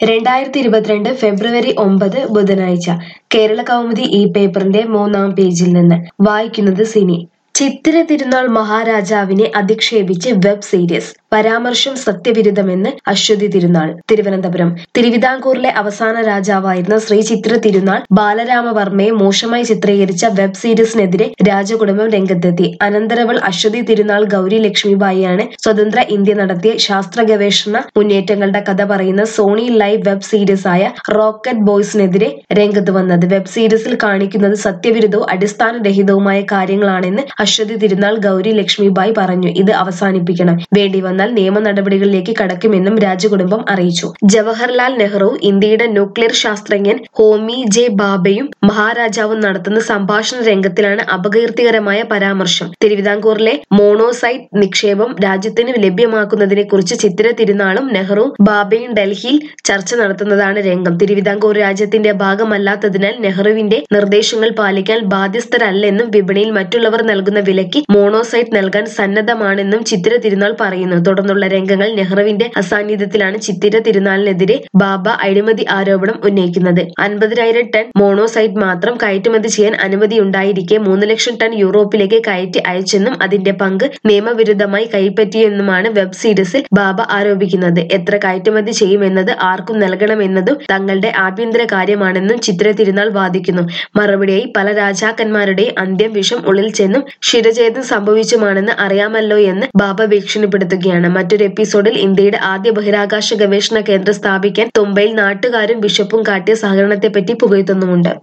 രണ്ടായിരത്തി ഇരുപത്തിരണ്ട് ഫെബ്രുവരി ഒമ്പത് ബുധനാഴ്ച കേരള കൗമുദി ഈ പേപ്പറിന്റെ മൂന്നാം പേജിൽ നിന്ന് വായിക്കുന്നത് സിനി ചിത്തിര തിരുനാൾ മഹാരാജാവിനെ അധിക്ഷേപിച്ച് വെബ് സീരീസ് പരാമർശം സത്യവിരുദ്ധമെന്ന് അശ്വതി തിരുനാൾ തിരുവനന്തപുരം തിരുവിതാംകൂറിലെ അവസാന രാജാവായിരുന്ന ശ്രീ ചിത്ര തിരുനാൾ ബാലരാമവർമ്മയെ മോശമായി ചിത്രീകരിച്ച വെബ് സീരീസിനെതിരെ രാജകുടുംബം രംഗത്തെത്തി അനന്തരവൾ അശ്വതി തിരുനാൾ ഗൗരി ലക്ഷ്മിബായിയാണ് സ്വതന്ത്ര ഇന്ത്യ നടത്തിയ ശാസ്ത്ര ഗവേഷണ മുന്നേറ്റങ്ങളുടെ കഥ പറയുന്ന സോണി ലൈവ് വെബ് സീരീസ് ആയ റോക്കറ്റ് ബോയ്സിനെതിരെ രംഗത്ത് വന്നത് വെബ് സീരീസിൽ കാണിക്കുന്നത് സത്യവിരുദ്ധവും അടിസ്ഥാനരഹിതവുമായ കാര്യങ്ങളാണെന്ന് അശ്വതി തിരുനാൾ ഗൗരി ലക്ഷ്മിബായി പറഞ്ഞു ഇത് അവസാനിപ്പിക്കണം വേണ്ടി വന്നാൽ നിയമ നടപടികളിലേക്ക് കടക്കുമെന്നും രാജകുടുംബം അറിയിച്ചു ജവഹർലാൽ നെഹ്റു ഇന്ത്യയുടെ ന്യൂക്ലിയർ ശാസ്ത്രജ്ഞൻ ഹോമി ജെ ബാബയും മഹാരാജാവും നടത്തുന്ന സംഭാഷണ രംഗത്തിലാണ് അപകീർത്തികരമായ പരാമർശം തിരുവിതാംകൂറിലെ മോണോസൈറ്റ് നിക്ഷേപം രാജ്യത്തിന് ലഭ്യമാക്കുന്നതിനെ കുറിച്ച് ചിത്തിര തിരുനാളും നെഹ്റുവും ബാബയും ഡൽഹിയിൽ ചർച്ച നടത്തുന്നതാണ് രംഗം തിരുവിതാംകൂർ രാജ്യത്തിന്റെ ഭാഗമല്ലാത്തതിനാൽ നെഹ്റുവിന്റെ നിർദ്ദേശങ്ങൾ പാലിക്കാൻ ബാധ്യസ്ഥരല്ലെന്നും വിപണിയിൽ മറ്റുള്ളവർ നൽകുന്ന വിലയ്ക്ക് മോണോസൈറ്റ് നൽകാൻ സന്നദ്ധമാണെന്നും ചിത്തിര തിരുനാൾ പറയുന്നു തുടർന്നുള്ള രംഗങ്ങൾ നെഹ്റുവിന്റെ അസാന്നിധ്യത്തിലാണ് ചിത്തിര തിരുനാളിനെതിരെ ബാബ അഴിമതി ആരോപണം ഉന്നയിക്കുന്നത് അൻപതിനായിരം ടൺ മോണോസൈറ്റ് മാത്രം കയറ്റുമതി ചെയ്യാൻ അനുമതിയുണ്ടായിരിക്കെ മൂന്ന് ലക്ഷം ടൺ യൂറോപ്പിലേക്ക് കയറ്റി അയച്ചെന്നും അതിന്റെ പങ്ക് നിയമവിരുദ്ധമായി കൈപ്പറ്റിയെന്നുമാണ് വെബ് സീരീസിൽ ബാബ ആരോപിക്കുന്നത് എത്ര കയറ്റുമതി ചെയ്യുമെന്നത് ആർക്കും നൽകണമെന്നതും തങ്ങളുടെ ആഭ്യന്തര കാര്യമാണെന്നും ചിത്ര തിരുനാൾ വാദിക്കുന്നു മറുപടിയായി പല രാജാക്കന്മാരുടെയും അന്ത്യം വിഷം ഉള്ളിൽ ചെന്നും ശിരഛേദം സംഭവിച്ചുമാണെന്ന് അറിയാമല്ലോ എന്ന് ബാബ ഭീഷണിപ്പെടുത്തുകയാണ് മറ്റൊരു എപ്പിസോഡിൽ ഇന്ത്യയുടെ ആദ്യ ബഹിരാകാശ ഗവേഷണ കേന്ദ്രം സ്ഥാപിക്കാൻ തുമ്പയിൽ നാട്ടുകാരും ബിഷപ്പും കാട്ടിയ സഹകരണത്തെപ്പറ്റി പുകഴ്ത്തുന്നുമുണ്ട്